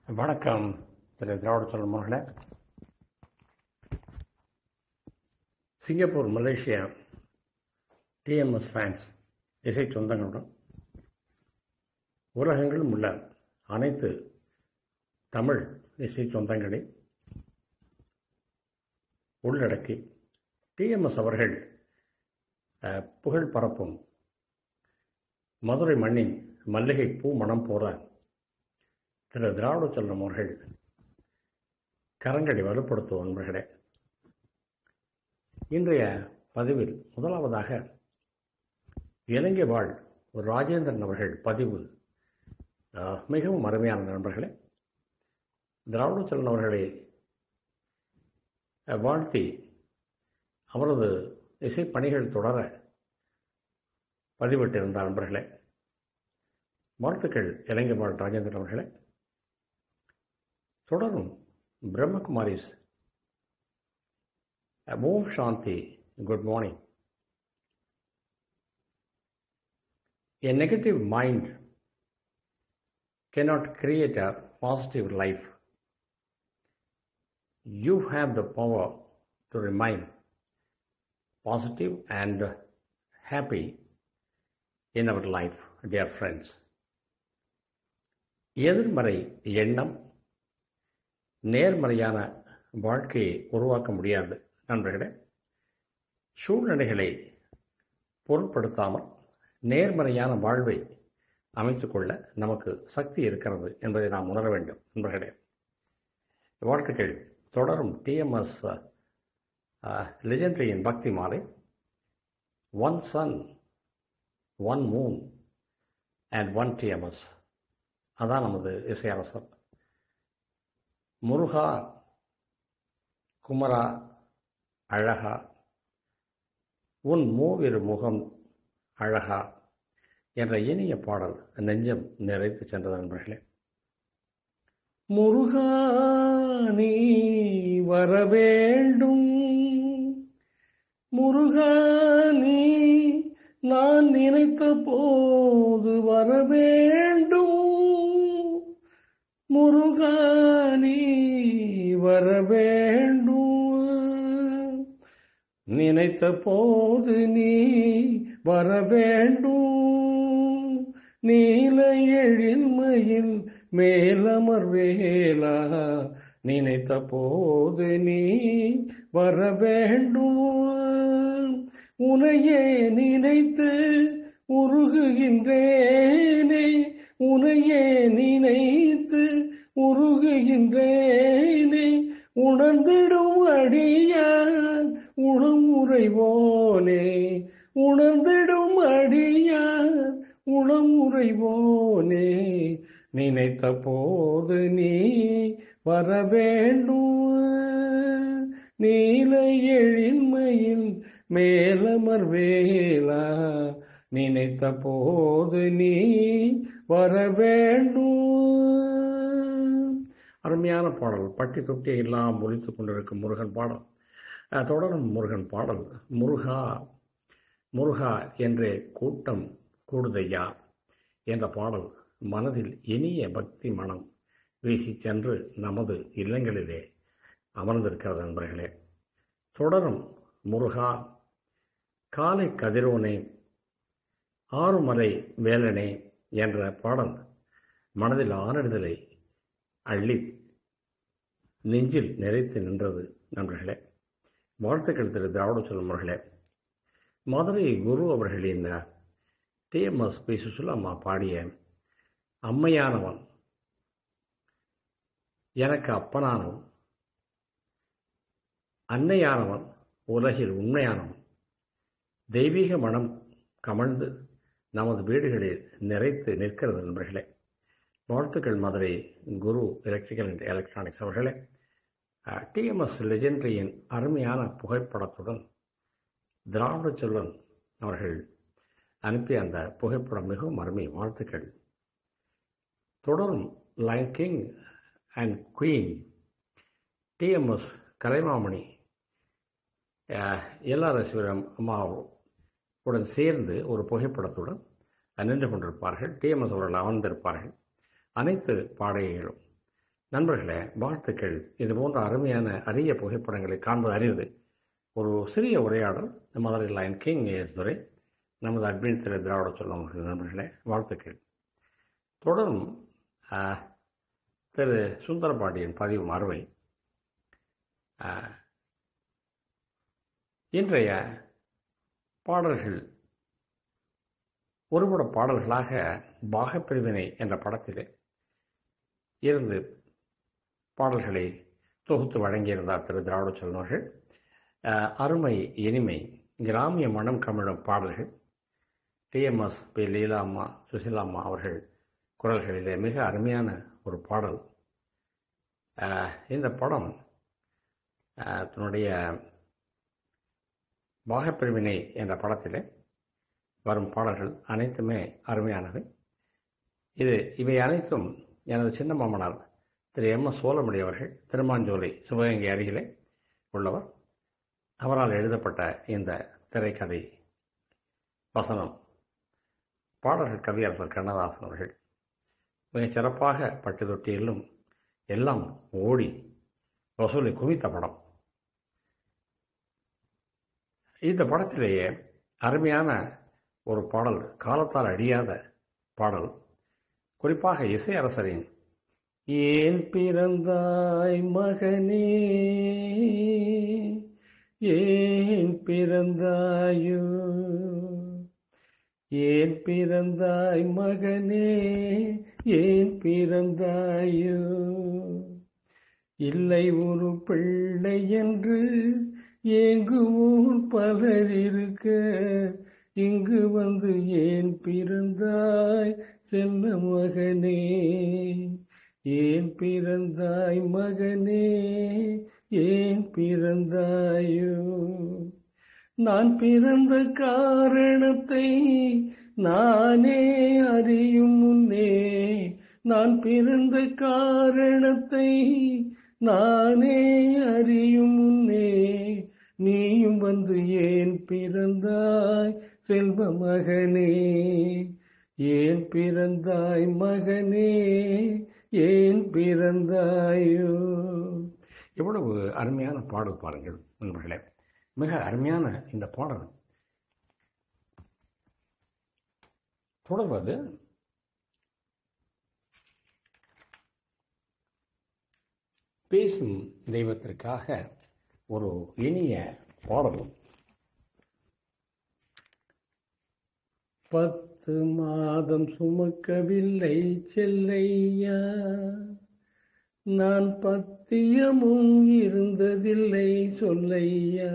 வணக்கம் திரு திராவிட செல்வன் அவர்களே Singapore Malaysia TMS fans இசை சொந்தங்களுடன் உலகெங்கிலும் உள்ள அனைத்து தமிழ் இசை சொந்தங்களை உள்ளடக்கி டிஎம்எஸ் அவர்கள் அஹ், புகழ் பரப்பும் மதுரை மண்ணின் மல்லிகை பூ மனம் போல திரு திராவிட செல்வம் அவர்கள் கரங்களை வலுப்படுத்தும் நண்பர்களே இன்றைய பதிவில் முதலாவதாக இலங்கை வாழ் ஒரு ராஜேந்திரன் அவர்கள் பதிவு அஹ், மிகவும் அருமையான நண்பர்களே திராவிட செல்வன் அவர்களை அஹ், வாழ்த்தி அவரது இசைப்பணிகள் தொடர பதிவிட்டிருந்தார் நண்பர்களே வாழ்த்துக்கள் இலங்கை வாழ் ராஜேந்திரன் அவர்களே தொடரும் பிரம்மகுமாரிஸ் ஓம் சாந்தி good morning A negative mind cannot create a positive life. You have the power to remain positive and happy in our life, dear friends. எதிர்மறை எண்ணம் நேர்மறையான வாழ்க்கையை உருவாக்க முடியாது நண்பர்களே சூழ்நிலைகளை பொருட்படுத்தாமல் நேர்மறையான வாழ்வை அமைத்துக்கொள்ள நமக்கு சக்தி இருக்கிறது என்பதை நாம் உணர வேண்டும் நண்பர்களே வாழ்த்துக்கள் தொடரும் டிஎம்எஸ் லெஜெண்டரியின் பக்தி மாலை one sun one moon and one TMS அதான் நமது இசையரசர் முருகா குமரா அழகா உன் மூவிரு முகம் அழகா என்ற இனிய பாடல் நெஞ்சம் நிறைத்து சென்றது நண்பர்களே முருகா நீ வர வேண்டும் முருகா நீ நான் நினைத்த போது வர வேண்டும் முருகா நீ வர வேண்டும் நினைத்த போது நீ வர வேண்டும் நீல எழில்மையில் மேலமர்வேலா நினைத்த போது நீ வர வேண்டும் உனையே நினைத்து உருகுகின்றேனே உனையே நினைத்து உருகுகின்றேனே உணர்ந்திடும் அடியான் உளம் உறைவோனே உணர்ந்திடும் அடியான் உளம் உறைவோனே நினைத்த போது நீ வர வேண்டும் நீல எழின்மையில் மேலமர் வேலா நினைத்த போது நீ வர வேண்டும் அருமையான பாடல் பட்டி தொட்டி எல்லாம் ஒலித்துக் கொண்டிருக்கும் முருகன் பாடல் அஹ், தொடரும் முருகன் பாடல் முருகா முருகா என்றே கூட்டம் கூடுதையா என்ற பாடல் மனதில் இனிய பக்தி மனம் வீசி சென்று நமது இல்லங்களிலே அமர்ந்திருக்கிறது நண்பர்களே தொடரும் முருகா காலை கதிரோனே ஆறுமலை வேலனே என்ற பாடல் மனதில் ஆனடுதலை அள்ளி நெஞ்சில் நிறைத்து நின்றது நண்பர்களே வாழ்த்துக்கள் திரு திராவிட செல்வம் அவர்களே மதுரை குரு அவர்களின் டிஎம்எஸ் பி சுசுலாமா பாடிய அம்மையானவன் எனக்கு அப்பனானவன் அன்னையானவன் உலகில் உண்மையானவன் தெய்வீக மனம் கமழ்ந்து நமது வீடுகளில் நிறைத்து நிற்கிறது நண்பர்களே வாழ்த்துக்கள் Madurai Guru electrical and electronics அவர்களே டிஎம்எஸ் லெஜெண்டரியின் அருமையான புகைப்படத்துடன் திராவிட செல்வன் அவர்கள் அனுப்பிய அந்த புகைப்படம் மிகவும் அருமை வாழ்த்துக்கள் தொடரும் line king and queen TMS கலைமாமணி எல்ஆர்எஸ்வரம் அம்மா உடன் சேர்ந்து ஒரு புகைப்படத்துடன் நின்று கொண்டிருப்பார்கள் டிஎம்எஸ் அவர்கள் அமர்ந்திருப்பார்கள் அனைத்து பாடகிகளும் நண்பர்களே வாழ்த்துக்கள் இது போன்ற அருமையான அரிய புகைப்படங்களை காண்பது அரிது ஒரு சிறிய உரையாடல் Madurai line king S Durai நமது அட்மின் திரு திராவிட சொல்லம் நண்பர்களே வாழ்த்துக்கள் தொடரும் ஆஹ், திரு சுந்தரபாண்டியன் பதிவும் அறுவை ஆஹ், இன்றைய பாடல்கள் ஒருபட பாடல்களாக பாகப்பிரிவினை என்ற படத்திலே இருந்து பாடல்களை தொகுத்து வழங்கியிருந்தார் திரு திராவிட செல்வன் அவர்கள் அஹ், அருமை இனிமை கிராமிய மனம் கமிழும் பாடல்கள் டிஎம்எஸ் பி லீலா அம்மா சுசிலா அம்மா அவர்கள் குரல்களிலே மிக அருமையான ஒரு பாடல் அஹ், இந்த படம் அஹ், தன்னுடைய பாகப்பிரிவினை என்ற படத்திலே வரும் பாடல்கள் அனைத்துமே அருமையானவை இது இவை அனைத்தும் எனது சின்ன மாமனார் திரு எம் எஸ் சோழமுடி அவர்கள் திருமாஞ்சோலை சிவகங்கை அருகிலே உள்ளவர் அவரால் எழுதப்பட்ட இந்த திரைக்கதை வசனம் பாடல்கள் கவியரசர் கண்ணதாசன் அவர்கள் மிகச் சிறப்பாக பட்டு தொட்டியிலும் எல்லாம் ஓடி வசூலை குவித்த படம் இந்த படத்திலேயே அருமையான ஒரு பாடல் காலத்தால் அழியாத பாடல் குறிப்பாக இசையரசரின் ஏன் பிறந்தாய் மகனே ஏன் பிறந்தாயோ ஏன் பிறந்தாய் மகனே ஏன் பிறந்தாயோ இல்லை ஒரு பிள்ளை என்று ஏங்குவோர் பலர் இருக்க இங்கு வந்து ஏன் பிறந்தாய் செல்ல மகனே ஏன் பிறந்தாய் மகனே ஏன் பிறந்தாயோ நான் பிறந்த காரணத்தை நானே அறியும் முன்னே நான் பிறந்த காரணத்தை நானே அறியும் முன்னே நீயும் வந்து ஏன் பிறந்தாய் செல்வ மகனே ஏன் பிறந்தாய் மகனே ஏன் பிறந்தாயோ எவ்வளவு அருமையான பாடல் பாருங்கள் நண்பர்களே மிக அருமையான இந்த பாடல் தொடர்வது பேசும் தெய்வத்திற்காக ஒரு இனிய பாடல் பத்து மாதம் சுமக்கவில்லை செல்லையா நான் பத்தியமும் இருந்ததில்லை சொல்லையா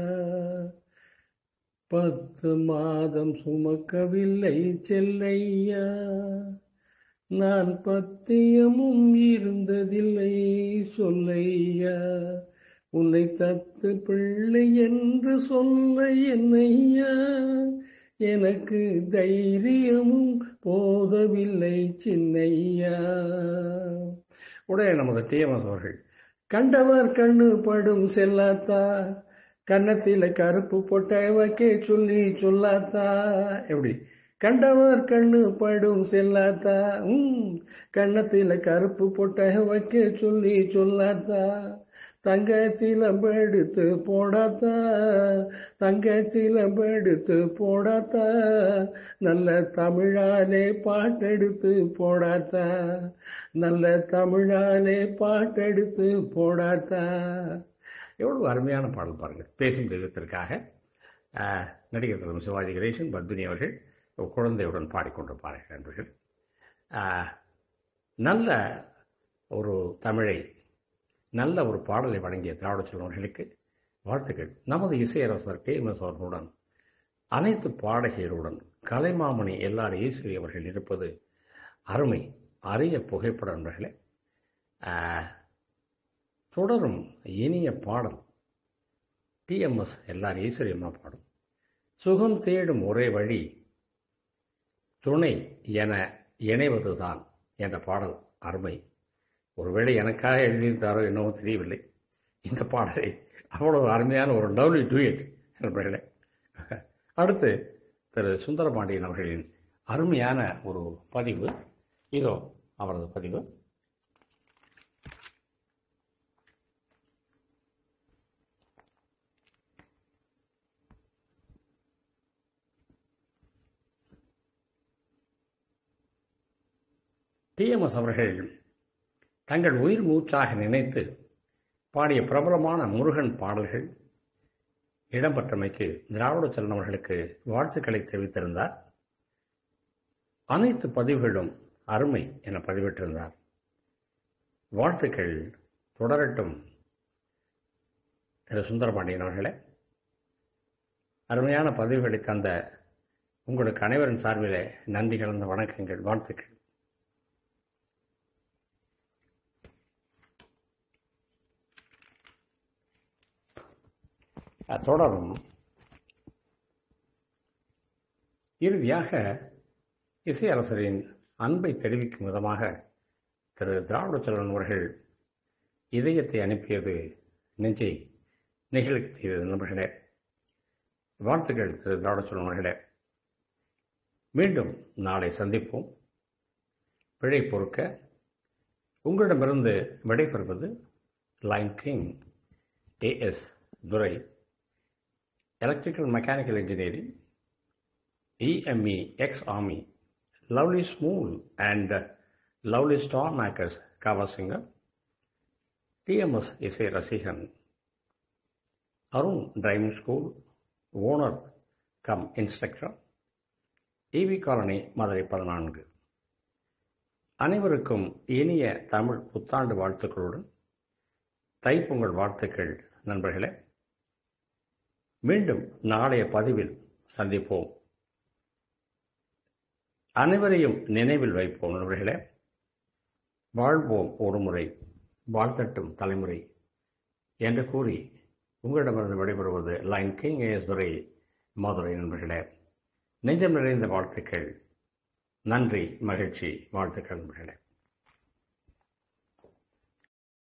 பத்து மாதம் சுமக்கவில்லை செல்லையா நான் பத்தியமும் இருந்ததில்லை சொல்லையா உன்னை தத்து பிள்ளை என்று சொல்ல என்னையா எனக்கு தைரியமும் போதவில்லை சின்னையா உடனே நமது டிஎம்எஸ் அவர்கள் கண்டவர் கண்ணு படும் செல்லாத்தா கன்னத்தில கருப்பு பொட்டை வைக்க சொல்லி சொல்லாத்தா எப்படி கண்டவர் கண்ணு படும் செல்லாத்தா உம் கன்னத்தில கருப்பு பொட்டை வைக்க சொல்லி சொல்லாத்தா தங்க சிலம்பெடுத்து போடாத்தா தங்க சிலம்பெடுத்து போடாத்தா நல்ல தமிழாலே பாட்டெடுத்து போடாத்தா நல்ல தமிழாலே பாட்டெடுத்து போடாத்தா எவ்வளவு அருமையான பாடல் பாருங்கள் பேசும் தெய்வத்திற்காக ஆஹ், நடிகர் திரு சிவாஜி கணேசன் பத்மினி அவர்கள் ஒரு குழந்தையுடன் பாடிக்கொண்டிருப்பார்கள் நண்பர்கள் ஆஹ், நல்ல ஒரு தமிழை நல்ல ஒரு பாடலை வழங்கிய திராவிட செல்வர்களுக்கு வாழ்த்துக்கள் நமது இசையரசர் கே எம் எஸ் அவர்களுடன் அனைத்து பாடகியருடன் கலைமாமணி எல்லார் ஈஸ்வரி அவர்கள் இருப்பது அருமை அரிய புகைப்பட நண்பர்களே ஆஹ், தொடரும் இனிய பாடல் டிஎம்எஸ் எல்லார் ஈஸ்வரி அம்மா பாடும் சுகம் தேடும் ஒரே வழி துணை என இணைவதுதான் என்ற பாடல் அருமை ஒருவேளை எனக்காக எழுதியிருந்தாரோ என்னவோ தெரியவில்லை இந்த பாடலை அவ்வளவு அருமையான ஒரு லவ்லி டூயட் நண்பர்களே அடுத்து திரு சுந்தரபாண்டியன் அவர்களின் அருமையான ஒரு பதிவு இதோ அவரது பதிவு டிஎம்எஸ் அவர்கள் தங்கள் உயிர் மூச்சாக நினைத்து பாடிய பிரபலமான முருகன் பாடல்கள் இடம்பெற்றமைக்கு திராவிட செல்வன் அவர்களுக்கு வாழ்த்துக்களை தெரிவித்திருந்தார் அனைத்து பதிவுகளும் அருமை என பதிவிட்டிருந்தார் வாழ்த்துக்கள் தொடரட்டும் திரு சுந்தரபாண்டியன் அவர்களே அருமையான பதிவுகளை தந்த உங்களுக்கு அனைவரின் சார்பிலே நன்றி கலந்த வணக்கங்கள் வாழ்த்துக்கள் தொடரும் இறுதியாக இசையரசரின் அன்பை தெரிவிக்கும் விதமாக திரு திராவிட செல்வன் அவர்கள் இதயத்தை அனுப்பியது நெஞ்சை நிகழ்ச்சி செய்தது நண்பர்களே வாழ்த்துக்கள் திரு திராவிட செல்வன் அவர்களே மீண்டும் நாளை சந்திப்போம் பிழை பொறுக்க உங்களிடமிருந்து விடைபெறுவது line king A S Durai electrical mechanical engineering EME ex army lovely Smule and lovely star makers cover singer TMS இசை ரசிகன் Arun driving school owner cum instructor EV colony Madurai பதினான்கு அனைவருக்கும் இனிய தமிழ் புத்தாண்டு வாழ்த்துக்களுடன் தைப்பொங்கல் வாழ்த்துக்கள் நண்பர்களே மீண்டும் நாளைய பதிவில் சந்திப்போம் அனைவரையும் நினைவில் வைப்போம் நண்பர்களே வாழ்வோம் ஒரு முறை வாழ்த்தட்டும் தலைமுறை என்று கூறி உங்களிடமிருந்து விடைபெறுவது line king A S Durai Madurai நண்பர்களே நெஞ்சம் நிறைந்த வாழ்த்துக்கள் நன்றி மகிழ்ச்சி வாழ்த்துக்கள் நண்பர்களே